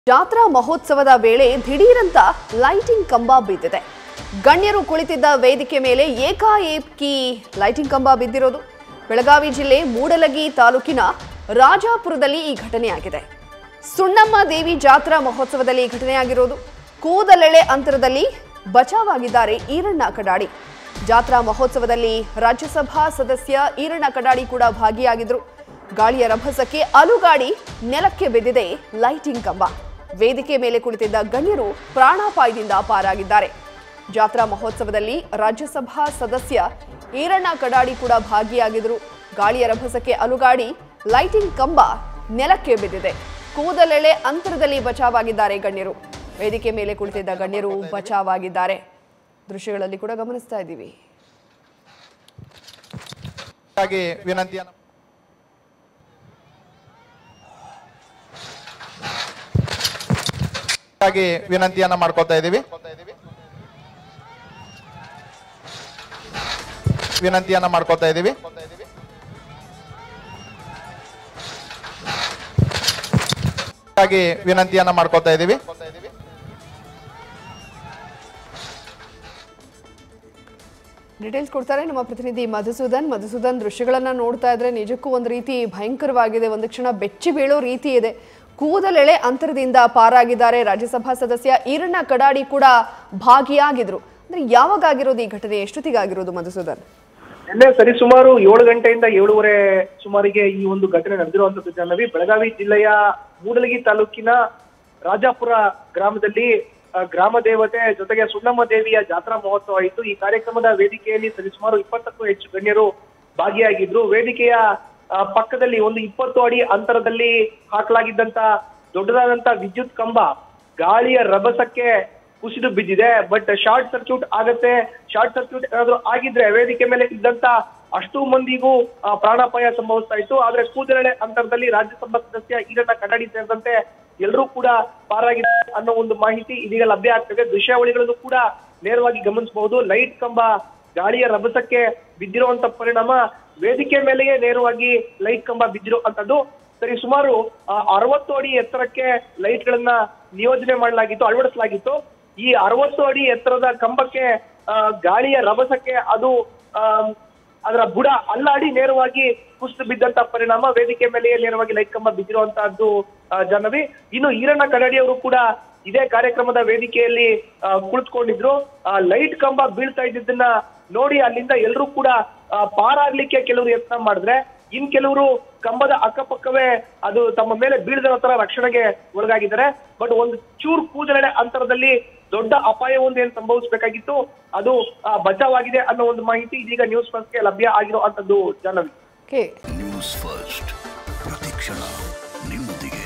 ಜಾತ್ರಾ ಮಹೋತ್ಸವದ ವೇಳೆ ದಿಢೀರಂತ ಲೈಟಿಂಗ್ ಕಂಬ ಬಿದ್ದಿದೆ ಗಣ್ಯರು ಕುಳಿತಿದ್ದ ವೇದಿಕೆ ಮೇಲೆ ಏಕಾಏಕಿ ಲೈಟಿಂಗ್ ಕಂಬ ಬಿದ್ದಿರೋದು ಬೆಳಗಾವಿ ಜಿಲ್ಲೆ ಮೂಡಲಗಿ ತಾಲೂಕಿನ ರಾಜಾಪುರದಲ್ಲಿ ಈ ಘಟನೆಯಾಗಿದೆ ಸುಣ್ಣಮ್ಮ ದೇವಿ ಜಾತ್ರಾ ಮಹೋತ್ಸವದಲ್ಲಿ ಈ ಘಟನೆಯಾಗಿರೋದು ಕೂದಲೆಳೆ ಅಂತರದಲ್ಲಿ ಬಚಾವಾಗಿದ್ದಾರೆ ಈರಣ್ಣ ಕಡಾಡಿ ಜಾತ್ರಾ ಮಹೋತ್ಸವದಲ್ಲಿ ರಾಜ್ಯಸಭಾ ಸದಸ್ಯ ಈರಣ್ಣ ಕಡಾಡಿ ಕೂಡ ಭಾಗಿಯಾಗಿದ್ರು ಗಾಳಿಯ ರಭಸಕ್ಕೆ ಅಲುಗಾಡಿ ನೆಲಕ್ಕೆ ಬಿದ್ದಿದೆ ಲೈಟಿಂಗ್ ಕಂಬ ವೇದಿಕೆ ಮೇಲೆ ಕುಳಿತಿದ್ದ ಗಣ್ಯರು ಪ್ರಾಣಾಪಾಯದಿಂದ ಪಾರಾಗಿದ್ದಾರೆ ಜಾತ್ರಾ ಮಹೋತ್ಸವದಲ್ಲಿ ರಾಜ್ಯಸಭಾ ಸದಸ್ಯ ಈರಣ್ಣ ಕಡಾಡಿ ಕೂಡ ಭಾಗಿಯಾಗಿದ್ರು ಗಾಳಿಯ ರಭಸಕ್ಕೆ ಅಲುಗಾಡಿ ಲೈಟಿಂಗ್ ಕಂಬ ನೆಲಕ್ಕೆ ಬಿದ್ದಿದೆ ಕೂದಲೆಳೆ ಅಂತರದಲ್ಲಿ ಬಚಾವಾಗಿದ್ದಾರೆ ಗಣ್ಯರು ವೇದಿಕೆ ಮೇಲೆ ಕುಳಿತಿದ್ದ ಗಣ್ಯರು ಬಚಾವಾಗಿದ್ದಾರೆ ದೃಶ್ಯಗಳಲ್ಲಿ ಕೂಡ ಗಮನಿಸ್ತಾ ಇದ್ದೀವಿ ಹಾಗೆ ವಿನಂತಿಯನ್ನು ಹಾಗೆ ವಿನಂತಿಯನ್ನ ಮಾಡ್ಕೊತಾ ಇದ್ದೀವಿ ವಿನಂತಿಯನ್ನ ಮಾಡ್ಕೊತಾ ಇದ್ದೀವಿ ಹಾಗೆ ವಿನಂತಿಯನ್ನ ಮಾಡ್ಕೊತಾ ಇದ್ದೀವಿ ಡೀಟೇಲ್ಸ್ ಕೊಡ್ತಾರೆ ನಮ್ಮ ಪ್ರತಿನಿಧಿ ಮಧುಸೂದನ್ ಮಧುಸೂದನ್ ದೃಶ್ಯಗಳನ್ನ ನೋಡ್ತಾ ಇದ್ರೆ ನಿಜಕ್ಕೂ ಒಂದು ರೀತಿ ಭಯಂಕರವಾಗಿದೆ ಒಂದು ಕ್ಷಣ ಬೆಚ್ಚಿ ಬೀಳೋ ರೀತಿ ಇದೆ ಕೂದಲೆಳೆ ಅಂತರದಿಂದ ಪಾರಾಗಿದ್ದಾರೆ ರಾಜ್ಯಸಭಾ ಸದಸ್ಯ ಈರಣ್ಣ ಕಡಾಡಿ ಕೂಡ ಭಾಗಿಯಾಗಿದ್ರು ಅಂದ್ರೆ ಯಾವಾಗ ಆಗಿರೋದು ಈ ಘಟನೆ ಎಷ್ಟೊತ್ತಿಗಾಗಿರೋದು ಮಧುಸೂದನ್ ನಿನ್ನೆ ಸರಿಸುಮಾರು ಏಳು ಗಂಟೆಯಿಂದ ಏಳುವರೆ ಸುಮಾರಿಗೆ ಈ ಒಂದು ಘಟನೆ ನಡೆದಿರುವಂತದ್ದು ಜಾಹ್ನವಿ ಬೆಳಗಾವಿ ಜಿಲ್ಲೆಯ ಮೂಡಲಗಿ ತಾಲೂಕಿನ ರಾಜಾಪುರ ಗ್ರಾಮದಲ್ಲಿ ಆ, ಗ್ರಾಮ ದೇವತೆ ಜೊತೆಗೆ ಸುಣ್ಣಮ್ಮ ದೇವಿಯ ಜಾತ್ರಾ ಮಹೋತ್ಸವ ಇತ್ತು ಈ ಕಾರ್ಯಕ್ರಮದ ವೇದಿಕೆಯಲ್ಲಿ ಸರಿಸುಮಾರು ಇಪ್ಪತ್ತಕ್ಕೂ ಹೆಚ್ಚು ಗಣ್ಯರು ಭಾಗಿಯಾಗಿದ್ರು ವೇದಿಕೆಯ ಆ, ಪಕ್ಕದಲ್ಲಿ ಒಂದು ಇಪ್ಪತ್ತು ಅಡಿ ಅಂತರದಲ್ಲಿ ಹಾಕಲಾಗಿದ್ದಂತ ದೊಡ್ಡದಾದಂತ ವಿದ್ಯುತ್ ಕಂಬ ಗಾಳಿಯ ರಭಸಕ್ಕೆ ಕುಸಿದು ಬಿದ್ದಿದೆ ಬಟ್ ಶಾರ್ಟ್ ಸರ್ಕ್ಯೂಟ್ ಆಗತ್ತೆ ಶಾರ್ಟ್ ಸರ್ಕ್ಯೂಟ್ ಏನಾದ್ರು ಆಗಿದ್ರೆ ವೇದಿಕೆ ಮೇಲೆ ಇದ್ದಂತ ಅಷ್ಟು ಮಂದಿಗೂ ಆ, ಪ್ರಾಣಾಪಾಯ ಸಂಭವಿಸ್ತಾ ಇತ್ತು ಆದ್ರೆ ಕೂದಲೆಳೆ ಅಂತರದಲ್ಲಿ ರಾಜ್ಯಸಭಾ ಸದಸ್ಯ ಈರಣ್ಣ ಕನ್ನಡಿ ಸೇರಿದಂತೆ ಎಲ್ಲರೂ ಕೂಡ ಪಾರಾಗಿದ್ದಾರೆ ಅನ್ನೋ ಒಂದು ಮಾಹಿತಿ ಇದೀಗ ಲಭ್ಯ ಆಗ್ತದೆ ದೃಶ್ಯಾವಳಿಗಳನ್ನು ಕೂಡ ನೇರವಾಗಿ ಗಮನಿಸಬಹುದು ಲೈಟ್ ಕಂಬ ಗಾಳಿಯ ರಭಸಕ್ಕೆ ಬಿದ್ದಿರುವಂತ ಪರಿಣಾಮ ವೇದಿಕೆ ಮೇಲೆಯೇ ನೇರವಾಗಿ ಲೈಟ್ ಕಂಬ ಬಿದ್ದಿರುವಂತದ್ದು ಸರಿ ಸುಮಾರು ಆ, ಅರವತ್ತು ಅಡಿ ಎತ್ತರಕ್ಕೆ ಲೈಟ್ ಗಳನ್ನ ನಿಯೋಜನೆ ಮಾಡಲಾಗಿತ್ತು ಅಳವಡಿಸಲಾಗಿತ್ತು ಈ ಅರವತ್ತು ಅಡಿ ಎತ್ತರದ ಕಂಬಕ್ಕೆ ಆ, ಗಾಳಿಯ ರಭಸಕ್ಕೆ ಅದು ಆ, ಅದರ ಬುಡ ಅಲ್ಲಾಡಿ ನೇರವಾಗಿ ಕುಸಿದು ಬಿದ್ದಂತ ಪರಿಣಾಮ ವೇದಿಕೆ ಮೇಲೆಯೇ ನೇರವಾಗಿ ಲೈಟ್ ಕಂಬ ಬಿದ್ದಿರುವಂತಹದ್ದು ಆ, ಜಾಹ್ನವಿ ಇನ್ನು ಈರಣ್ಣ ಕನ್ನಡಿ ಅವರು ಕೂಡ ಇದೇ ಕಾರ್ಯಕ್ರಮದ ವೇದಿಕೆಯಲ್ಲಿ ಆ, ಕುಳಿತುಕೊಂಡಿದ್ರು ಆ ಲೈಟ್ ಕಂಬ ಬೀಳ್ತಾ ಇದ್ದಿದ್ದನ್ನ ನೋಡಿ ಅಲ್ಲಿಂದ ಎಲ್ಲರೂ ಕೂಡ ಆ, ಪಾರಾಗ್ಲಿಕ್ಕೆ ಕೆಲವರು ಯತ್ನ ಮಾಡಿದ್ರೆ ಇನ್ ಕೆಲವರು ಕಂಬದ ಅಕ್ಕಪಕ್ಕವೇ ಅದು ತಮ್ಮ ಮೇಲೆ ಬೀಳದ ತರ ರಕ್ಷಣೆಗೆ ಒಳಗಾಗಿದ್ದಾರೆ ಬಟ್ ಒಂದು ಚೂರು ಕೂದಲೆಳೆ ಅಂತರದಲ್ಲಿ ದೊಡ್ಡ ಅಪಾಯ ಒಂದು ಏನ್ ಸಂಭವಿಸಬೇಕಾಗಿತ್ತು ಅದು ಆ, ಬಚಾವಾಗಿದೆ ಅನ್ನೋ ಒಂದು ಮಾಹಿತಿ ಇದೀಗ ನ್ಯೂಸ್ ಫಸ್ಟ್ಗೆ ಲಭ್ಯ ಆಗಿರುವಂತದ್ದು ಜಾಹ್ನವಿ ಓಕೆ ನ್ಯೂಸ್ ಫಸ್ಟ್ ಪ್ರತಿಕ್ಷಣ ನಿಮ್ಮೊಂದಿಗೆ